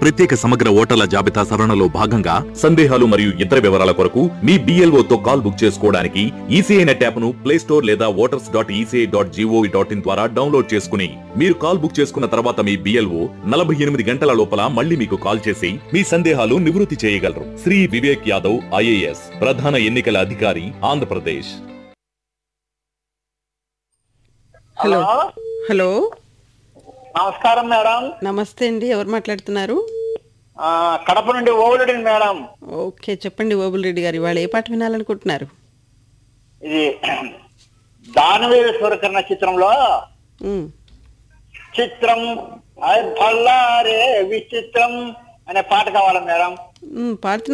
ప్రత్యేక సమగ్ర ఓటర్ల జాబితా సవరణలో భాగంగా సందేహాలు మరియు ఇతర వివరాల కొరకు మీ BLO తో కాల్ బుక్ చేసుకోవడానికి ఈసీఐ నెట్ యాప్ ను ప్లే స్టోర్ లేదా voters dot ECI dot GOV dot in ద్వారా డౌన్లోడ్ చేసుకుని మీరు కాల్ బుక్ చేసుకున్న తర్వాత మీ బిఎల్ఓ నలభై ఎనిమిది గంటల లోపల మళ్ళీ మీకు కాల్ చేసి మీ సందేహాలు నివృత్తి చేయగలరు శ్రీ వివేక్ యాదవ్ ఐఏఎస్ ప్రధాన ఎన్నికల అధికారి ఆంధ్రప్రదేశ్ హలో హలో నమస్కారం మేడం నమస్తే అండి ఎవరు మాట్లాడుతున్నారు ఆ, కడప నుండి ఓవులుడిని మేడం ఓకే చెప్పండి ఓబుల్ రెడ్డి గారు ఇవాళ ఏ పాట వినాలనుకుంటున్నారు ఇది దానవీర సూరకర్ణ చిత్రంలో ఉమ్, చిత్రం అయ్ భల్లారే విచిత్రం అనే పాట కావాలి మేడం ఉమ్, పాడుతున్న